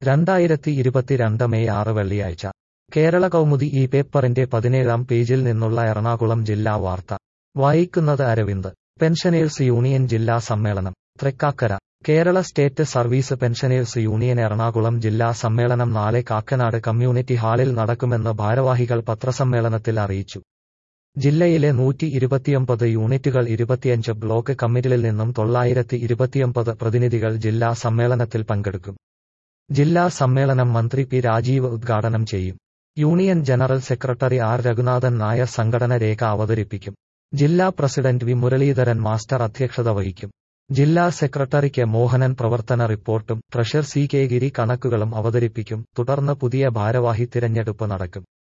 രണ്ടായിരത്തി ഇരുപത്തിരണ്ട് മെയ് ആറ് വെള്ളിയാഴ്ച കേരള കൗമുദി ഈ പേപ്പറിന്റെ പതിനേഴാം പേജിൽ നിന്നുള്ള എറണാകുളം ജില്ലാ വാർത്ത വായിക്കുന്നത് അരവിന്ദ് പെൻഷനേഴ്സ് യൂണിയൻ ജില്ലാ സമ്മേളനം Thrikkakara Kerala state service pensioners union Ernakulam ജില്ലാ സമ്മേളനം നാളെ കാക്കനാട് കമ്മ്യൂണിറ്റി ഹാളിൽ നടക്കുമെന്ന് ഭാരവാഹികൾ പത്രസമ്മേളനത്തിൽ അറിയിച്ചു ജില്ലയിലെ നൂറ്റി ഇരുപത്തിയൊമ്പത് യൂണിറ്റുകൾ ഇരുപത്തിയഞ്ച് ബ്ലോക്ക് കമ്മിറ്റികളിൽ നിന്നും തൊള്ളായിരത്തി ഇരുപത്തിയൊമ്പത് പ്രതിനിധികൾ ജില്ലാ സമ്മേളനത്തിൽ പങ്കെടുക്കും ജില്ലാ സമ്മേളനം മന്ത്രി പി രാജീവ് ഉദ്ഘാടനം ചെയ്യും union general secretary R Raghunathan Nair സംഘടന രേഖ അവതരിപ്പിക്കും ജില്ലാ പ്രസിഡന്റ് വി മുരളീധരൻ മാസ്റ്റർ അധ്യക്ഷത വഹിക്കും ജില്ലാ സെക്രട്ടറി കെ മോഹനൻ പ്രവർത്തന റിപ്പോർട്ടും ട്രഷർ സി കെ ഗിരി കണക്കുകളും അവതരിപ്പിക്കും തുടർന്ന് പുതിയ ഭാരവാഹി തിരഞ്ഞെടുപ്പ് നടക്കും